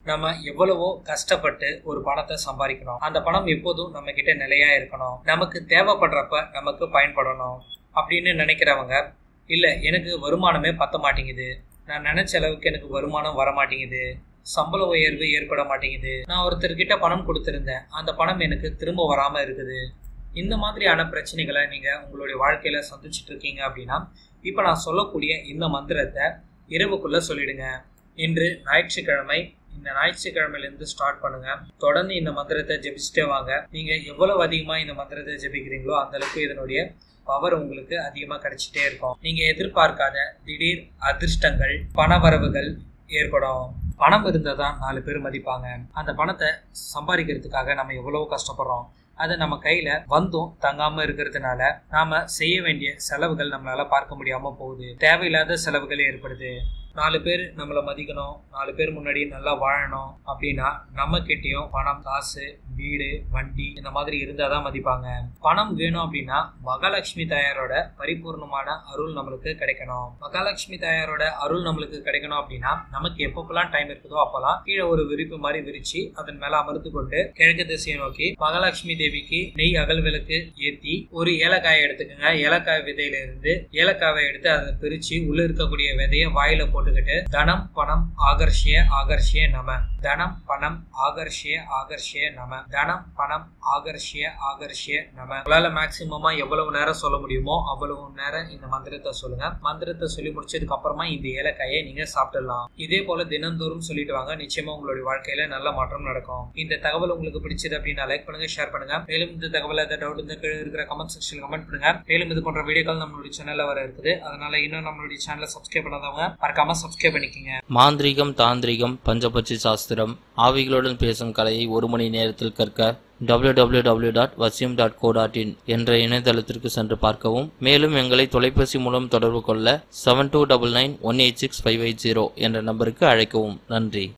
நம்ம எவ்வளவோ கஷ்டப்பட்டு ஒரு பணத்தை சம்பாதிக்கணும் அந்த பணம் எப்போதும் நம்ம கிட்ட நிலையா இருக்கணும் நமக்கு தேவைப்படுறப்ப நமக்கு பயன்படணும் அப்படின்னு நினைக்கிறவங்க இல்ல எனக்கு வருமானமே பத்த மாட்டேங்குது நான் நினைச்ச அளவுக்கு எனக்கு வருமானம் வர மாட்டேங்குது சம்பள உயர்வு ஏற்பட மாட்டேங்குது நான் ஒருத்தர்கிட்ட பணம் கொடுத்திருந்தேன் அந்த பணம் எனக்கு திரும்ப வராம இருக்குது இந்த மாதிரியான பிரச்சனைகளை நீங்க உங்களுடைய வாழ்க்கையில சந்திச்சுட்டு இருக்கீங்க அப்படின்னா இப்ப நான் சொல்லக்கூடிய இந்த மந்திரத்தை இரவுக்குள்ள சொல்லிடுங்க இன்று ஞாயிற்றுக்கிழமை இந்த ஞாயிற்றுக்கிழமையிலேருந்து ஸ்டார்ட் பண்ணுங்க தொடர்ந்து இந்த மந்திரத்தை ஜெபிச்சுட்டே வாங்க நீங்க எவ்வளவு அதிகமா இந்த மந்திரத்தை ஜெபிக்கிறீங்களோ அந்த அளவுக்கு இதனுடைய பவர் உங்களுக்கு அதிகமா கிடைச்சிட்டே இருக்கும் நீங்க எதிர்பார்க்காத திடீர் அதிர்ஷ்டங்கள் பணவரவுகள் ஏற்படும் பணம் இருந்தால் தான் நாலு பேர் மதிப்பாங்க அந்த பணத்தை சம்பாதிக்கிறதுக்காக நம்ம எவ்வளவோ கஷ்டப்படுறோம் அது நம்ம கையில வந்தும் தங்காம இருக்கிறதுனால நாம செய்ய வேண்டிய செலவுகள் நம்மளால பார்க்க முடியாம போகுது தேவையில்லாத செலவுகள் ஏற்படுது நாலு பேர் நம்மளை மதிக்கணும் நாலு பேர் முன்னாடி நல்லா வாழணும் அப்படின்னா நம்ம கிட்டயும் பணம் காசு வீடு வண்டி இந்த மாதிரி இருந்தால் தான் மதிப்பாங்க பணம் வேணும் அப்படின்னா மகாலட்சுமி தாயாரோட பரிபூர்ணமான அருள் நம்மளுக்கு கிடைக்கணும் மகாலட்சுமி தாயாரோட அருள் நம்மளுக்கு கிடைக்கணும் அப்படின்னா நமக்கு எப்பப்பெல்லாம் டைம் இருக்குதோ அப்பெல்லாம் கீழே ஒரு விரிப்பு மாதிரி விரிச்சு அதன் மேல அமர்ந்து கொண்டு கிழக்கு திசையை நோக்கி மகாலட்சுமி தேவிக்கு நெய் அகல் விளக்கு ஏத்தி ஒரு ஏலக்காயை எடுத்துக்கோங்க ஏலக்காய் விதையில இருந்து ஏலக்காவை எடுத்து அதை பிரிச்சு உள்ள இருக்கக்கூடிய விதைய வாயில போட்டுக்கிட்டு தனம் பணம் ஆகர்ஷிய ஆகர்ஷிய நம தனம் பணம் ஆகர்ஷிய ஆகர்ஷிய நம தனம் பணம் ஆகர்ஷிய ஆகர்ஷிய நம உங்களால மேக்சிமமா எவ்வளவு நேரம் சொல்ல முடியுமோ அவ்வளவு நேரம் இந்த மந்திரத்தை சொல்லுங்க மந்திரத்தை சொல்லி முடிச்சதுக்கு அப்புறமா இந்த ஏலக்காயை நீங்க சாப்பிடலாம் இதே போல தினந்தோறும் சொல்லிட்டு வாங்க நிச்சயமா உங்களுடைய வாழ்க்கையில நல்ல மாற்றம் நடக்கும் இந்த தகவல் உங்களுக்கு பிடிச்சது அப்படின்னா லைக் பண்ணுங்க ஷேர் பண்ணுங்க மேலும் இந்த தகவல் ஏதாவது டவுட் இந்த கீழே இருக்கிற கமெண்ட் செக்ஷன் கமெண்ட் பண்ணுங்க மேலும் இது போன்ற வீடியோக்கள் நம்மளுடைய சேனல்ல வர இருக்குது அதனால இன்னும் நம்மளுடைய சேனலை சப்ஸ்கிரைப் பண்ணாதவங்க மறக்காம சப்ஸ்கிரைப் பண்ணிக்கங்க மாந்திரீகம் தாந்திரிகம் பஞ்சபட்சி சாஸ்திரம் ஆவிகளுடன் பேசும் கலையை ஒரு மணி நேரத்தில் கற்க www.vasim.co.in டாட் வசியம் டாட் கோ டாட் இன் என்ற இணையதளத்திற்கு சென்று பார்க்கவும் மேலும் எங்களை தொலைபேசி மூலம் தொடர்பு கொள்ள seven two double nine one eight six five eight zero என்ற நம்பருக்கு அழைக்கவும் நன்றி